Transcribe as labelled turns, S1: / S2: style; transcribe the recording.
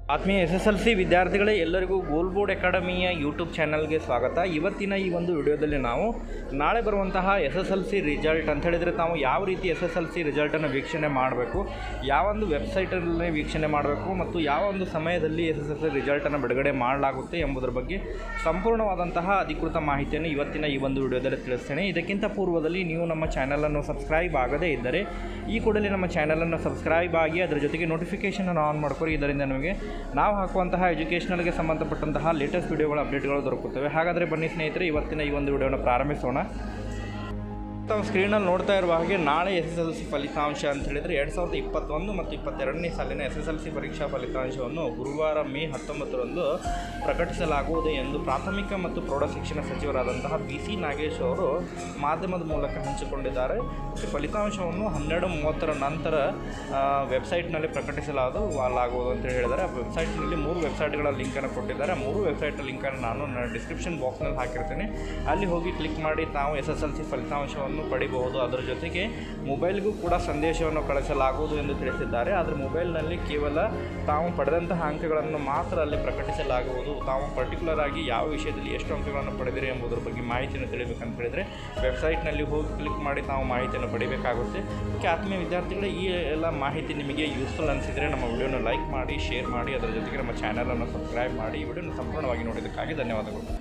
S1: ಆತ್ಮೀಯ S S L C ವಿದ್ಯಾರ್ಥಿಗಳೇ ಎಲ್ಲರಿಗೂ ಗೋಲ್ ಬೋರ್ಡ್ ಅಕಾಡೆಮಿಯ ಯೂಟ್ಯೂಬ್ ಚಾನಲ್ಗೆ ಸ್ವಾಗತ ಇವತ್ತಿನ ಈ ಒಂದು ವಿಡಿಯೋದಲ್ಲಿ ನಾವು ನಾಳೆ ಬರುವಂತಹ S S L C result ಅಂತ ಹೇಳಿದರೆ ತಾವು ಯಾವ ರೀತಿ ಎಸ್ ಎಸ್ ಎಲ್ ಸಿ ರಿಸಲ್ಟನ್ನು ವೀಕ್ಷಣೆ ಮಾಡಬೇಕು ಯಾವೊಂದು ವೆಬ್ಸೈಟಲ್ಲಿ ವೀಕ್ಷಣೆ ಮಾಡಬೇಕು ಮತ್ತು ಯಾವ ಒಂದು ಸಮಯದಲ್ಲಿ ಎಸ್ ಎಸ್ ಎಲ್ ಸಿ ರಿಸಲ್ಟನ್ನು ಬಿಡುಗಡೆ ಮಾಡಲಾಗುತ್ತೆ ಎಂಬುದರ ಬಗ್ಗೆ ಸಂಪೂರ್ಣವಾದಂತಹ ಅಧಿಕೃತ ಮಾಹಿತಿಯನ್ನು ಇವತ್ತಿನ ಈ ಒಂದು ವಿಡಿಯೋದಲ್ಲಿ ತಿಳಿಸ್ತೇನೆ ಇದಕ್ಕಿಂತ ಪೂರ್ವದಲ್ಲಿ ನೀವು ನಮ್ಮ ಚಾನಲನ್ನು ಸಬ್ಸ್ಕ್ರೈಬ್ ಆಗದೇ ಇದ್ದರೆ ಈ ಕೂಡಲೇ ನಮ್ಮ ಚಾನಲನ್ನು ಸಬ್ಸ್ಕ್ರೈಬ್ ಆಗಿ ಅದರ ಜೊತೆಗೆ ನೋಟಿಫಿಕೇಷನನ್ನು ಆನ್ ಮಾಡ್ಕೊರಿ ಇದರಿಂದ ನಿಮಗೆ ನಾವು ಹಾಕುವಂತಹ ಎಜುಕೇಷನಲ್ಗೆ ಸಂಬಂಧಪಟ್ಟಂತಹ ಲೇಟೆಸ್ಟ್ ವಿಡಿಯೋಗಳ ಅಪ್ಡೇಟ್ಗಳು ದೊರಕುತ್ತವೆ ಹಾಗಾದರೆ ಬನ್ನಿ ಸ್ನೇಹಿತರೆ ಇವತ್ತಿನ ಈ ಒಂದು ವಿಡಿಯೋನ ಪ್ರಾರಂಭಿಸೋಣ ತಾವು ಸ್ಕ್ರೀನಲ್ಲಿ ನೋಡ್ತಾ ಇರುವ ಹಾಗೆ ನಾಳೆ ಎಸ್ ಎಸ್ ಎಲ್ ಸಿ ಫಲಿತಾಂಶ ಅಂತ ಹೇಳಿದರೆ ಎರಡು ಸಾವಿರದ ಇಪ್ಪತ್ತೊಂದು ಮತ್ತು ಇಪ್ಪತ್ತೆರಡನೇ ಸಾಲಿನ ಎಸ್ ಎಸ್ ಎಲ್ ಸಿ ಪರೀಕ್ಷಾ ಫಲಿತಾಂಶವನ್ನು ಗುರುವಾರ ಮೇ ಹತ್ತೊಂಬತ್ತರಂದು ಪ್ರಕಟಿಸಲಾಗುವುದು ಎಂದು ಪ್ರಾಥಮಿಕ ಮತ್ತು ಪ್ರೌಢಶಿಕ್ಷಣ ಸಚಿವರಾದಂತಹ ಬಿ ಸಿ ನಾಗೇಶ್ ಅವರು ಮಾಧ್ಯಮದ ಮೂಲಕ ಹಂಚಿಕೊಂಡಿದ್ದಾರೆ ಈ ಫಲಿತಾಂಶವನ್ನು ಹನ್ನೆರಡು ಮೂವತ್ತರ ನಂತರ ಆ, ವೆಬ್ಸೈಟ್ನಲ್ಲಿ ಪ್ರಕಟಿಸಲಾಗುವುದು ಲಾಗುವುದು ಅಂತ ಹೇಳಿದ್ದಾರೆ ಆ ವೆಬ್ಸೈಟ್ನಲ್ಲಿ ಮೂರು ವೆಬ್ಸೈಟ್ಗಳ ಲಿಂಕನ್ನು ಕೊಟ್ಟಿದ್ದಾರೆ ಆ ಮೂರು ವೆಬ್ಸೈಟ್ ಲಿಂಕನ್ನು ನಾನು ನನ್ನ ಡಿಸ್ಕ್ರಿಪ್ಷನ್ ಬಾಕ್ಸ್ನಲ್ಲಿ ಹಾಕಿರ್ತೀನಿ ಅಲ್ಲಿ ಹೋಗಿ ಕ್ಲಿಕ್ ಮಾಡಿ ತಾವು ಎಸ್ ಎಸ್ ಎಲ್ ಸಿ ಫಲಿತಾಂಶವನ್ನು ಪಡಿಬಹುದು ಅದರ ಜೊತೆಗೆ ಮೊಬೈಲ್ಗೂ ಕೂಡ ಸಂದೇಶವನ್ನು ಕಳಿಸಲಾಗುವುದು ಎಂದು ತಿಳಿಸಿದ್ದಾರೆ ಆದರೆ ಮೊಬೈಲ್ನಲ್ಲಿ ಕೇವಲ ತಾವು ಪಡೆದಂತಹ ಅಂಕಗಳನ್ನು ಮಾತ್ರ ಅಲ್ಲಿ ಪ್ರಕಟಿಸಲಾಗುವುದು ತಾವು ಪರ್ಟಿಕ್ಯುಲರ್ ಆಗಿ ಯಾವ ವಿಷಯದಲ್ಲಿ ಎಷ್ಟು ಅಂಕಗಳನ್ನು ಪಡೆದಿರಿ ಎಂಬುದರ ಬಗ್ಗೆ ಮಾಹಿತಿಯನ್ನು ತಿಳಿಬೇಕಂತ ಹೇಳಿದರೆ ವೆಬ್ಸೈಟ್ನಲ್ಲಿ ಹೋಗಿ ಕ್ಲಿಕ್ ಮಾಡಿ ತಾವು ಮಾಹಿತಿಯನ್ನು ಪಡಿಬೇಕಾಗುತ್ತೆ ಅದಕ್ಕೆ ಆತ್ಮೀಯ ವಿದ್ಯಾರ್ಥಿಗಳೇ ಈ ಎಲ್ಲ ಮಾಹಿತಿ ನಿಮಗೆ ಯೂಸ್ಫುಲ್ ಅನಿಸಿದರೆ ನಮ್ಮ ವಿಡಿಯೋನ ಲೈಕ್ ಮಾಡಿ ಶೇರ್ ಮಾಡಿ ಅದರ ಜೊತೆಗೆ ನಮ್ಮ ಚಾನಲನ್ನು ಸಬ್ಸ್ಕ್ರೈಬ್ ಮಾಡಿ ಈ ವಿಡಿಯೋನ ಸಂಪೂರ್ಣವಾಗಿ ನೋಡಿದ್ದಕ್ಕಾಗಿ ಧನ್ಯವಾದಗಳು